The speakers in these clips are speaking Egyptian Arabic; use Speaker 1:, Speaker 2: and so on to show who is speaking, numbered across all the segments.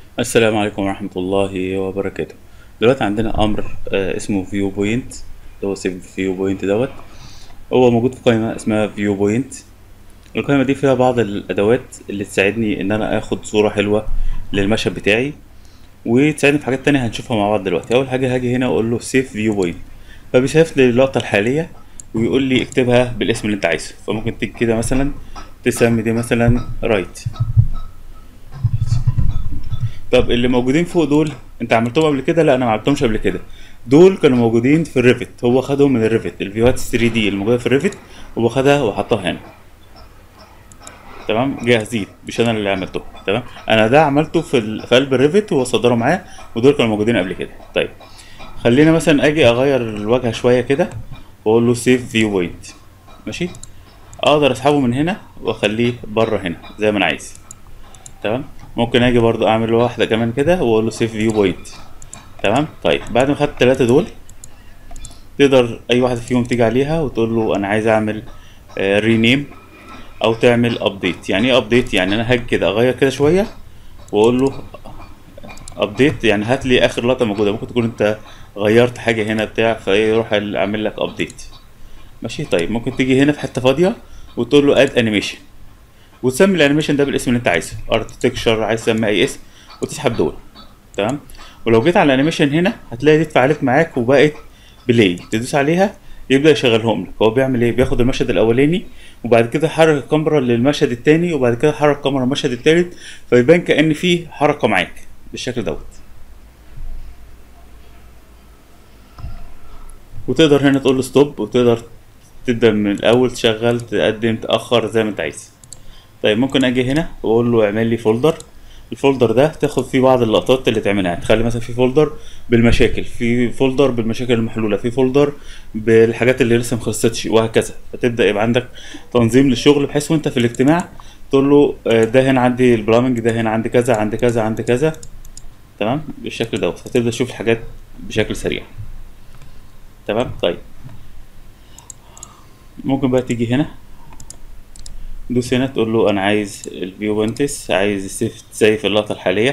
Speaker 1: السلام عليكم ورحمة الله وبركاته دلوقتي عندنا أمر آه، اسمه فيو بوينت اللي هو سيف فيو بوينت دوت هو موجود في قائمة اسمها فيو بوينت القائمة دي فيها بعض الأدوات اللي تساعدني إن أنا آخد صورة حلوة للمشهد بتاعي وتساعدني في حاجات تانية هنشوفها مع بعض دلوقتي أول حاجة هاجي هنا أقول له سيف فيو بوينت فبيسيف لي اللقطة الحالية ويقول لي اكتبها بالاسم اللي أنت عايزه فممكن تيجي كده مثلا تسمي دي مثلا رايت طب اللي موجودين فوق دول انت عملتهم قبل كده لا انا ما عملتهمش قبل كده دول كانوا موجودين في الريفت هو خدهم من الريفت الفيوهات 3 دي الموجوده في الريفت هو خدها وحطها هنا تمام جاهزين مش انا اللي عملته تمام انا ده عملته في ال... في قلب الريفت وصدره معاه ودول كانوا موجودين قبل كده طيب خلينا مثلا اجي اغير الواجهه شويه كده واقول له سيف فيو بوينت ماشي اقدر اسحبه من هنا واخليه بره هنا زي ما انا عايز تمام ممكن اجي برضو اعمل واحده كمان كده واقول له سيف فيو بوينت تمام طيب بعد ما خدت الثلاثه دول تقدر اي واحده فيهم تيجي عليها وتقول له انا عايز اعمل رينيم او تعمل ابديت يعني ايه ابديت يعني انا هاجي كده اغير كده شويه واقول له ابديت يعني هات لي اخر لقطه موجوده ممكن تكون انت غيرت حاجه هنا بتاع فيروح اعمل لك ابديت ماشي طيب ممكن تيجي هنا في حته فاضيه وتقول له اد انيميشن وتسمي الانيميشن ده بالاسم اللي انت عايزه اركتكشر عايز تسمي اي اسم وتسحب دول تمام ولو جيت على الانيميشن هنا هتلاقي دي اتفعلت معاك وبقت بلاي تدوس عليها يبدا يشغلهم لك هو بيعمل ايه بياخد المشهد الاولاني وبعد كده يحرك الكاميرا للمشهد التاني وبعد كده يحرك الكاميرا للمشهد التالت فيبان كان في حركه معاك بالشكل دوت وتقدر هنا تقول له ستوب وتقدر تبدا من الاول تشغل تقدم تاخر زي ما انت عايز طيب ممكن اجي هنا واقول له اعمل لي فولدر الفولدر ده تاخد فيه بعض اللقطات اللي تعملها تخلي مثلا في فولدر بالمشاكل في فولدر بالمشاكل المحلوله في فولدر بالحاجات اللي لسه مخلصتش وهكذا فتبدا يبقى عندك تنظيم للشغل بحيث وانت في الاجتماع تقول له آه، ده هنا عندي البلامنج ده هنا عندي كذا عندي كذا عندي كذا تمام بالشكل دوت فتبدا تشوف الحاجات بشكل سريع تمام طيب ممكن بقى تيجي هنا دوس هنا تقول له انا عايز الفيو بوينتس عايز السيف سيف اللقطه الحاليه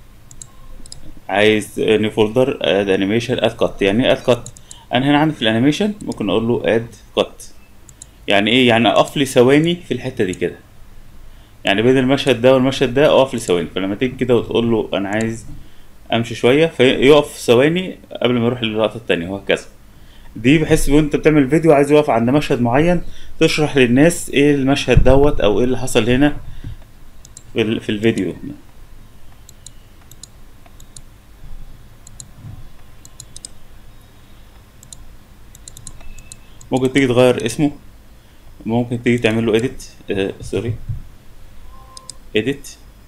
Speaker 1: عايز نيو فولدر اد انيميشن اد كات يعني ايه اد كات انا هنا عندي في الانيميشن ممكن اقول له اد كات يعني ايه يعني اقف لي ثواني في الحته دي كده يعني بين المشهد ده والمشهد ده اقف لي ثواني فلما تيجي كده وتقول له انا عايز امشي شويه فيقف ثواني قبل ما يروح للقطه التانية وهكذا دي بحس وانت بتعمل فيديو عايز يقف عند مشهد معين تشرح للناس ايه المشهد دوت او ايه اللي حصل هنا في, ال- في الفيديو ممكن تيجي تغير اسمه ممكن تيجي تعمل له edit آه سوري edit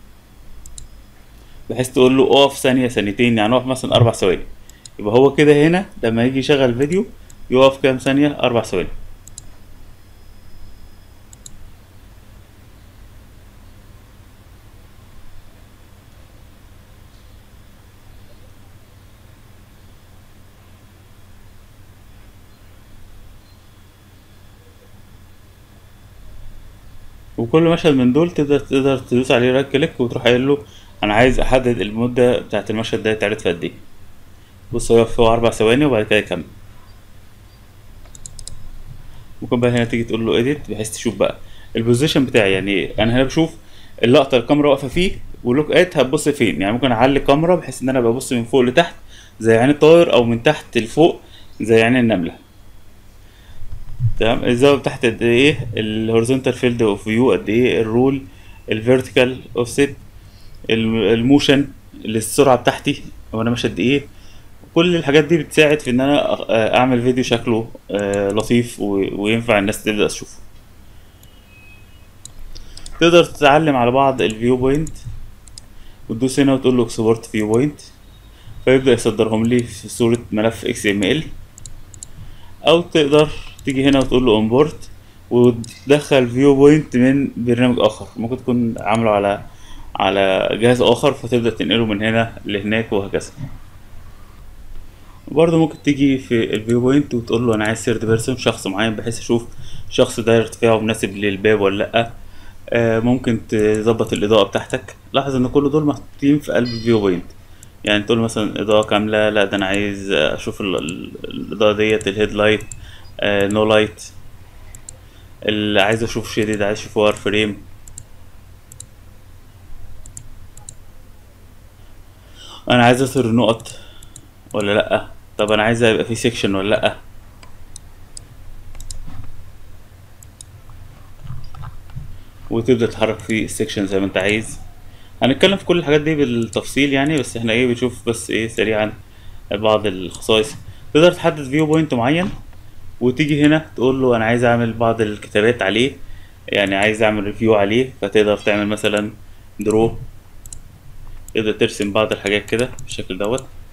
Speaker 1: بحيث تقول له اقف ثانية ثانيتين يعني اقف مثلا اربع ثواني يبقى هو كده هنا لما يجي يشغل فيديو يقف كام ثانية اربع ثواني وكل مشهد من دول تقدر تقدر تدوس عليه رايت كليك وتروح قايل له انا عايز احدد المدة بتاعت المشهد ده يتعرض في قد ايه بص هو يقف هو اربع ثواني وبعد كده يكمل ممكن بقى هنا تيجي تقول له edit بحيث تشوف بقى البوزيشن بتاعي يعني انا هنا بشوف اللقطة الكاميرا واقفة فيه ولوك ات هتبص فين يعني ممكن اعلي الكاميرا بحيث ان انا ببص من فوق لتحت زي عين الطائر او من تحت لفوق زي عين النملة تمام الزاوية بتاعت قد ايه الهوريزونتال فيلد اوف فيو قد ايه الرول الفيرتيكال اوفست الموشن السرعة بتاعتي هو انا ماشي قد ايه كل الحاجات دي بتساعد في ان انا أ- اعمل فيديو شكله آه، لطيف و- وينفع الناس تبدأ تشوفه تقدر تتعلم على بعض الفيو بوينت وتدوس هنا وتقول له اكسبورت فيو بوينت فيبدأ يصدرهم لي في صورة ملف اكس ام ال او تقدر تيجي هنا وتقول له امبورت وتدخل فيو بوينت من برنامج اخر ممكن تكون عامله على على جهاز اخر فتبدأ تنقله من هنا لهناك وهكذا وبرضه ممكن تيجي في الفيو بوينت وتقول له انا عايز سيرد بيرسون شخص معين بحيث اشوف الشخص ده ارتفاعه مناسب للباب ولا لا آه ممكن تظبط الاضاءه بتاعتك لاحظ ان كل دول محطوطين في قلب فيو بوينت يعني تقول مثلا اضاءه كامله لا ده انا عايز اشوف ال- ال- الاضاءه ديت الهيد لايت آه نو لايت اللي عايز اشوف شيدد عايز اشوف وار فريم انا عايز اظهر نقط ولا لا طب انا عايز يبقى في سيكشن ولا لا وتبدا تتحرك في السيكشن زي ما انت عايز هنتكلم في كل الحاجات دي بالتفصيل يعني بس احنا ايه بنشوف بس ايه سريعا بعض الخصائص تقدر تحدد فيو بوينت معين وتيجي هنا تقول له انا عايز اعمل بعض الكتابات عليه يعني عايز اعمل ريفيو عليه فتقدر تعمل مثلا درو تقدر ترسم بعض الحاجات كده بالشكل دوت